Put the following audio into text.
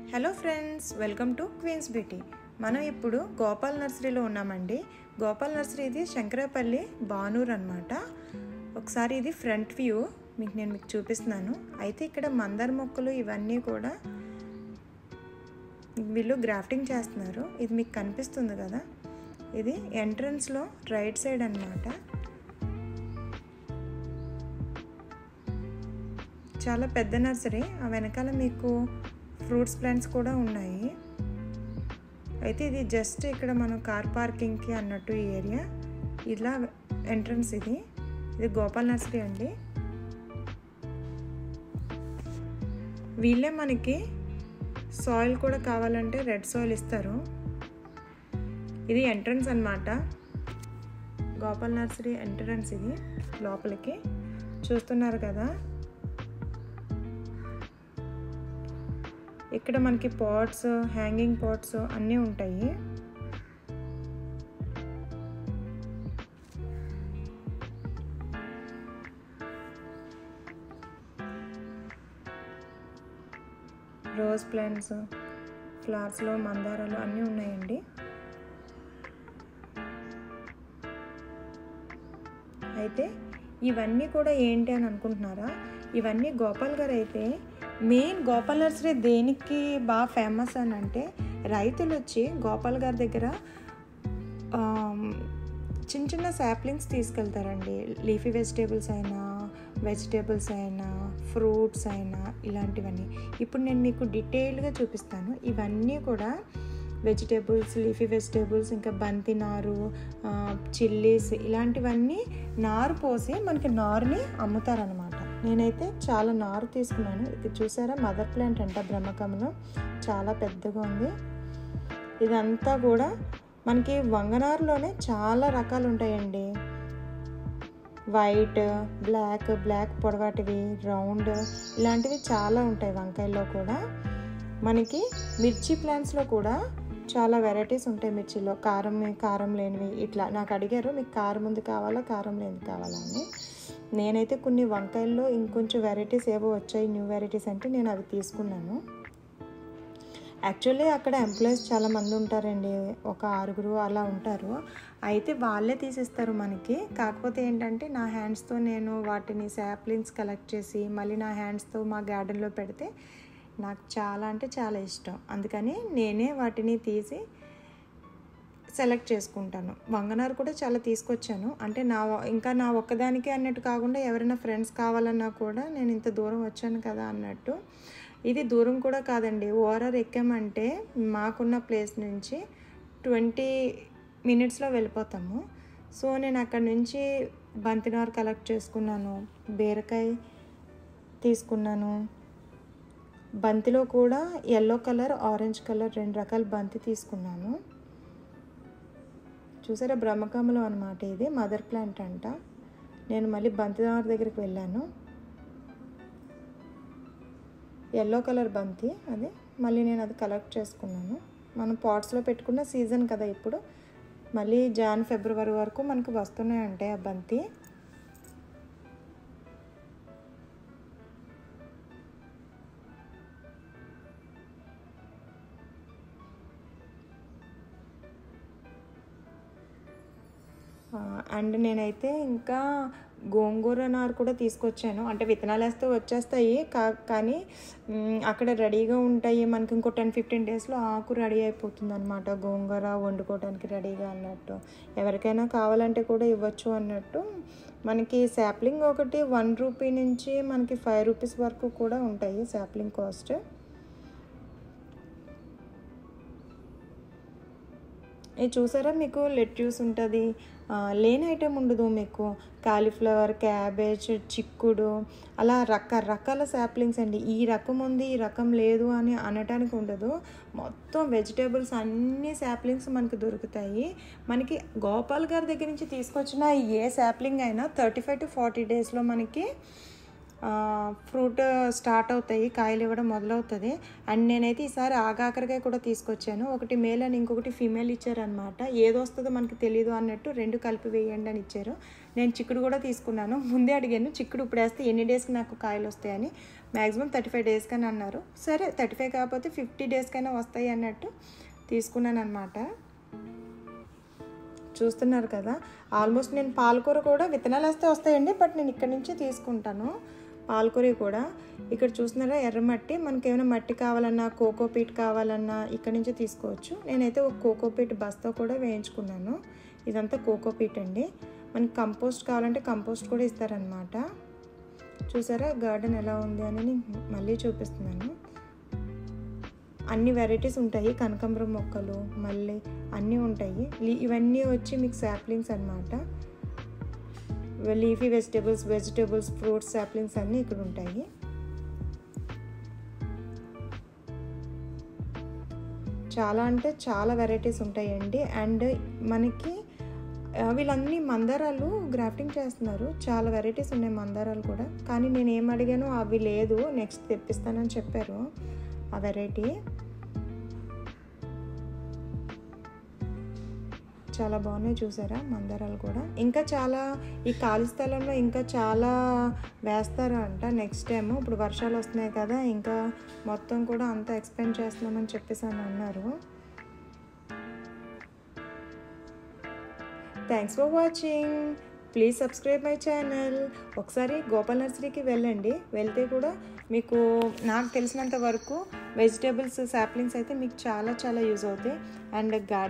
hello friends welcome to queens beauty మనం ఇప్పుడు గోపాల్ నర్సరీలో ఉన్నామండి గోపాల్ నర్సరీ ఇది శంకరపల్లి బానూర్ అనమాట ఒకసారి ఇది ఫ్రంట్ వ్యూ మీకు నేను మీకు చూపిస్తున్నాను అయితే ఇక్కడ మందార మొక్కలు ఇవన్నీ కూడా వీళ్ళు గ్రాఫ్టింగ్ చేస్తున్నారు ఇది మీకు కనిపిస్తుంది కదా ఇది ఎంట్రన్స్లో రైట్ సైడ్ అనమాట చాలా పెద్ద నర్సరీ ఆ వెనకాల మీకు ఫ్రూట్స్ ప్లాంట్స్ కూడా ఉన్నాయి అయితే ఇది జస్ట్ ఇక్కడ మనం కార్ పార్కింగ్కి అన్నట్టు ఈ ఏరియా ఇలా ఎంట్రన్స్ ఇది ఇది గోపాల్ నర్సరీ అండి వీళ్ళే మనకి సాయిల్ కూడా కావాలంటే రెడ్ సాయిల్ ఇస్తారు ఇది ఎంట్రన్స్ అనమాట గోపాల్ నర్సరీ ఎంట్రన్స్ ఇది లోపలికి చూస్తున్నారు కదా ఇక్కడ మనకి పాట్స్ హ్యాంగింగ్ పాట్స్ అన్నీ ఉంటాయి రోజ్ ప్లాంట్స్ ఫ్లవర్స్లో మందారాలు అన్నీ ఉన్నాయండి అయితే ఇవన్నీ కూడా ఏంటి అని అనుకుంటున్నారా ఇవన్నీ గోపాల్ గారు అయితే మెయిన్ గోపాల్ నర్సరీ దేనికి బాగా ఫేమస్ అని అంటే రైతులు వచ్చి గోపాల్ గారి దగ్గర చిన్న చిన్న శాప్లింగ్స్ తీసుకెళ్తారండి లీఫీ వెజిటేబుల్స్ అయినా వెజిటేబుల్స్ అయినా ఫ్రూట్స్ అయినా ఇలాంటివన్నీ ఇప్పుడు నేను మీకు డీటెయిల్గా చూపిస్తాను ఇవన్నీ కూడా వెజిటేబుల్స్ లీఫీ వెజిటేబుల్స్ ఇంకా బంతి నారు చిల్లీస్ ఇలాంటివన్నీ నారు పోసి మనకి నారుని అమ్ముతారనమాట నేనైతే చాలా నారు తీసుకున్నాను ఇది చూసారా మదర్ ప్లాంట్ అంట బ్రహ్మకమలం చాలా పెద్దగా ఉంది ఇదంతా కూడా మనకి వంగనారులోనే చాలా రకాలు ఉంటాయండి వైట్ బ్లాక్ బ్లాక్ పొడవాటివి రౌండ్ ఇలాంటివి చాలా ఉంటాయి వంకాయల్లో కూడా మనకి మిర్చి ప్లాంట్స్లో కూడా చాలా వెరైటీస్ ఉంటాయి మిర్చిలో కారం కారం లేనివి ఇట్లా నాకు అడిగారు మీకు కారం ఉంది కావాలా కారం లేనిది కావాలా అని నేనైతే కొన్ని వంకాయల్లో ఇంకొంచెం వెరైటీస్ ఏవో వచ్చాయి న్యూ వెరైటీస్ అంటే నేను అవి తీసుకున్నాను యాక్చువల్లీ అక్కడ ఎంప్లాయీస్ చాలా మంది ఉంటారండి ఒక ఆరుగురు అలా ఉంటారు అయితే వాళ్ళే తీసిస్తారు మనకి కాకపోతే ఏంటంటే నా హ్యాండ్స్తో నేను వాటిని శాప్లింగ్స్ కలెక్ట్ చేసి మళ్ళీ నా హ్యాండ్స్తో మా గార్డెన్లో పెడితే నాకు చాలా అంటే చాలా ఇష్టం అందుకని నేనే వాటిని తీసి సెలెక్ట్ చేసుకుంటాను వంగనారు కూడా చాలా తీసుకొచ్చాను అంటే నా ఇంకా నా ఒక్కదానికే అన్నట్టు కాకుండా ఎవరైనా ఫ్రెండ్స్ కావాలన్నా కూడా నేను ఇంత దూరం వచ్చాను కదా అన్నట్టు ఇది దూరం కూడా కాదండి ఓఆర్ఆర్ ఎక్కామంటే మాకున్న ప్లేస్ నుంచి ట్వంటీ మినిట్స్లో వెళ్ళిపోతాము సో నేను అక్కడ నుంచి బంతినారు కలెక్ట్ చేసుకున్నాను బీరకాయ తీసుకున్నాను బంతిలో కూడా ఎల్లో కలర్ ఆరెంజ్ కలర్ రెండు రకాల బంతి తీసుకున్నాను చూసారా బ్రహ్మకమలం అనమాట ఇది మదర్ ప్లాంట్ అంట నేను మళ్ళీ బంతినార్ దగ్గరికి వెళ్ళాను ఎల్లో కలర్ బంతి అది మళ్ళీ నేను అది కలెక్ట్ చేసుకున్నాను మనం పాట్స్లో పెట్టుకున్న సీజన్ కదా ఇప్పుడు మళ్ళీ జాన్ ఫిబ్రవరి వరకు మనకు వస్తూనే ఉంటాయి ఆ బంతి అండ్ నేనైతే ఇంకా గోంగూర నారు కూడా తీసుకొచ్చాను అంటే విత్తనాలు వేస్తే వచ్చేస్తాయి కా కానీ అక్కడ రెడీగా ఉంటాయి మనకి ఇంకో టెన్ ఫిఫ్టీన్ డేస్లో ఆకు రెడీ అయిపోతుంది అనమాట గోంగూర వండుకోవడానికి రెడీగా అన్నట్టు ఎవరికైనా కావాలంటే కూడా ఇవ్వచ్చు అన్నట్టు మనకి శాప్లింగ్ ఒకటి వన్ రూపీ నుంచి మనకి ఫైవ్ రూపీస్ వరకు కూడా ఉంటాయి శాప్లింగ్ కాస్ట్ ఇది చూసారా మీకు లెట్యూస్ ఉంటుంది లేని ఐటెం ఉండదు మీకు కాలీఫ్లవర్ క్యాబేజ్ చిక్కుడు అలా రకరకాల శాప్లింగ్స్ అండి ఈ రకం ఉంది ఈ రకం లేదు అని అనటానికి ఉండదు మొత్తం వెజిటేబుల్స్ అన్ని శాప్లింగ్స్ మనకి దొరుకుతాయి మనకి గోపాల్ గారి దగ్గర నుంచి తీసుకొచ్చిన ఏ శాప్లింగ్ అయినా థర్టీ ఫైవ్ టు ఫార్టీ డేస్లో మనకి ఫ్రూట్ స్టార్ట్ అవుతాయి కాయలు ఇవ్వడం మొదలవుతుంది అండ్ నేనైతే ఈసారి ఆగాకరకాయ కూడా తీసుకొచ్చాను ఒకటి మేల్ అని ఇంకొకటి ఫీమేల్ ఇచ్చారనమాట ఏది వస్తుందో మనకి తెలియదు అన్నట్టు రెండు కలిపి వేయండి అని ఇచ్చారు నేను చిక్కుడు కూడా తీసుకున్నాను ముందే అడిగాను చిక్కుడు ఇప్పుడు వేస్తే ఎన్ని డేస్కి నాకు కాయలు వస్తాయని మ్యాక్సిమం థర్టీ ఫైవ్ డేస్ కానీ అన్నారు సరే థర్టీ ఫైవ్ కాకపోతే ఫిఫ్టీ డేస్కైనా వస్తాయి అన్నట్టు తీసుకున్నాను అనమాట చూస్తున్నారు కదా ఆల్మోస్ట్ నేను పాలకూర కూడా విత్తనాలు వేస్తే వస్తాయండి బట్ నేను ఇక్కడ నుంచి తీసుకుంటాను పాలకూర కూడా ఇక్కడ చూస్తున్నారా ఎర్రమట్టి మనకి ఏమైనా మట్టి కావాలన్నా కోకోపీట్ కావాలన్నా ఇక్కడ నుంచి తీసుకోవచ్చు నేనైతే ఒక కోకోపీట్ బస్తా కూడా వేయించుకున్నాను ఇదంతా కోకోపీట్ అండి మనకి కంపోస్ట్ కావాలంటే కంపోస్ట్ కూడా ఇస్తారనమాట చూసారా గార్డెన్ ఎలా ఉంది అని నేను మళ్ళీ చూపిస్తున్నాను అన్ని వెరైటీస్ ఉంటాయి కనకాంబరం మొక్కలు మళ్ళీ అన్నీ ఉంటాయి లీ- ఇవన్నీ వచ్చి మీకు సాప్లింగ్స్ అనమాట leafy vegetables vegetables fruits saplings అన్నీ ఇక్కడ ఉంటాయి చాలా అంటే చాలా వెరైటీస్ ఉంటాయండి అండ్ మనకి ఆ, వీళ్ళన్నీ మందారాలు గ్రాఫ్టింగ్ చేస్తున్నారు చాలా వెరైటీస్ ఉన్నాయి మందారాలు కూడా కానీ నేను ఏం అడిగానో అవి లేదు నెక్స్ట్ తెప్పిస్తానని చెప్పారు ఆ వెరైటీ చాలా బాగున్నాయి చూసారా మందారాలు కూడా ఇంకా చాలా ఈ ఖాళీ స్థలంలో ఇంకా చాలా వేస్తారు అంట నెక్స్ట్ టైం ఇప్పుడు వర్షాలు వస్తున్నాయి కదా ఇంకా మొత్తం కూడా అంతా ఎక్స్పెండ్ చేస్తున్నామని చెప్పేసి అని అన్నారు thanks for watching please subscribe my channel ఒకసారి గోపాల్ నర్సరీకి వెళ్ళండి వెళ్తే కూడా మీకు నాకు తెలిసినంత వరకు వెజిటేబుల్స్ సాప్లింగ్స్ అయితే మీకు చాలా చాలా యూజ్ అవుతాయి అండ్ గార్డెన్